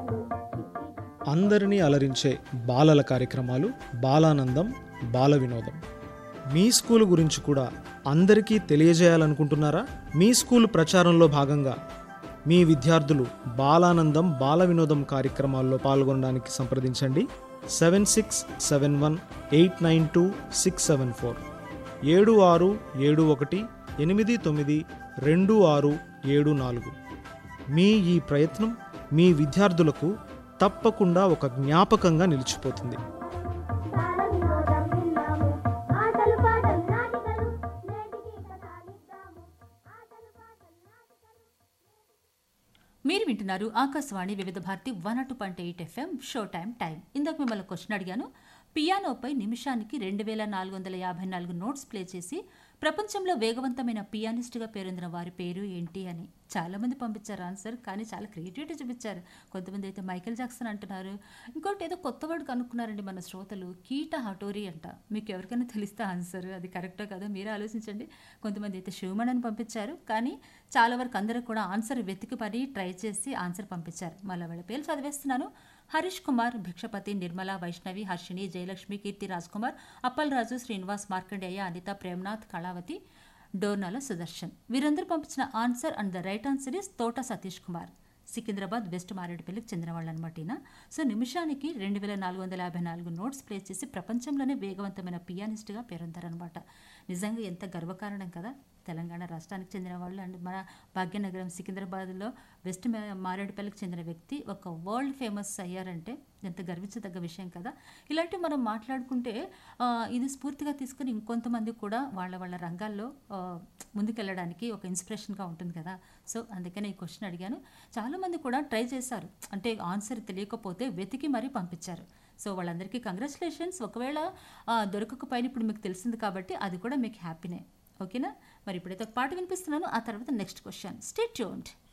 అందరినీ అలరించే బాలల కార్యక్రమాలు బాలానందం బాల వినోదం మీ స్కూల్ గురించి కూడా అందరికీ తెలియజేయాలనుకుంటున్నారా మీ స్కూల్ ప్రచారంలో భాగంగా మీ విద్యార్థులు బాలానందం బాల వినోదం కార్యక్రమాల్లో పాల్గొనడానికి సంప్రదించండి seven six seven one eight nine two six seven four ఏడు ఆరు ఏడు ఒకటి ఎనిమిది తొమ్మిది రెండు ఆరు ఏడు నాలుగు మీ ఈ ప్రయత్నం మీ విద్యార్థులకు తప్పకుండా ఒక జ్ఞాపకంగా నిలిచిపోతుంది బాల వినోదం విన్నాము ఆటలు పాటలు నాటికలు నేటికి కథ నిద్దాము ఆటలు పాటలు నాటికలు మీరు వింటున్నారు ఆకాశవాణి వివిధ భారతి వన్ అటు point eight FM show time time ఇందాక మిమ్మల్ని క్వశ్చన్ అడిగాను పియానోపై నిమిషానికి రెండు వేల నాలుగు వందల యాభై నాలుగు నోట్స్ ప్లే చేసి ప్రపంచంలో వేగవంతమైన పియానిస్ట్గా పేరొందిన వారి పేరు ఏంటి అని చాలా మంది పంపించారు ఆన్సర్ కానీ చాలా క్రియేటివిటీ చూపించారు కొంతమంది అయితే మైకేల్ జాక్సన్ అంటున్నారు ఇంకోటి ఏదో కొత్త వర్డ్ కనుక్కున్నారండి మన శ్రోతలు కీట హటోరీ అంట మీకు ఎవరికైనా తెలిస్తే ఆన్సర్ అది కరెక్టో కదా మీరే ఆలోచించండి కొంతమంది అయితే శివమణ్ అని పంపించారు కానీ చాలా వరకు అందరూ కూడా ఆన్సర్ వెతికి పడి ట్రై చేసి ఆన్సర్ పంపించారు మళ్ళీ వాళ్ళ పేర్లు చదివేస్తున్నాను హరీష్ కుమార్ భిక్షపతి నిర్మల వైష్ణవి హర్షిణి జయలక్ష్మి కీర్తి రాజ్ కుమార్ అప్పల్ రాజు శ్రీనివాస్ మార్కండేయ అనిత ప్రేమ్నాథ్ కళావతి డోర్నాల సుదర్శన్ వీరందరూ పంపించిన answer and the right answer is Thota Satish Kumar Secunderabad west మారేడుపల్లికి చెందిన వాళ్ళు అనమాట ఈయన సో నిమిషానికి రెండు వేల నాలుగు వందల యాభై నాలుగు నోట్స్ ప్లే చేసి ప్రపంచంలోనే వేగవంతమైన పియానిస్ట్గా పేరొందారనమాట నిజంగా ఎంత గర్వకారణం కదా తెలంగాణ రాష్ట్రానికి చెందిన వాళ్ళు అండ్ మన భాగ్యనగరం సికింద్రాబాద్లో వెస్ట్ మా- మారేడుపల్లికి చెందిన వ్యక్తి ఒక వరల్డ్ ఫేమస్ అయ్యారంటే ఎంత గర్వించదగ్గ విషయం కదా ఇలాంటివి మనం మాట్లాడుకుంటే ఆ, ఇది స్ఫూర్తిగా తీసుకుని ఇంకొంతమంది కూడా వాళ్ళ వాళ్ళ రంగాల్లో ఆ, ముందుకెళ్ళడానికి ఒక ఇన్స్పిరేషన్గా ఉంటుంది కదా సో అందుకనే ఈ క్వశ్చన్ అడిగాను చాలామంది కూడా ట్రై చేశారు అంటే ఆన్సర్ తెలియకపోతే వెతికి మరీ పంపించారు సో వాళ్ళందరికీ కంగ్రాచులేషన్స్ ఒకవేళ ఆ, దొరకకపోయినా ఇప్పుడు మీకు తెలిసింది కాబట్టి అది కూడా మీకు హ్యాపీనే ఓకేనా మరి ఇప్పుడైతే ఒక పాట వినిపిస్తున్నాను ఆ తర్వాత నెక్స్ట్ క్వశ్చన్ స్టే ట్యూన్డ్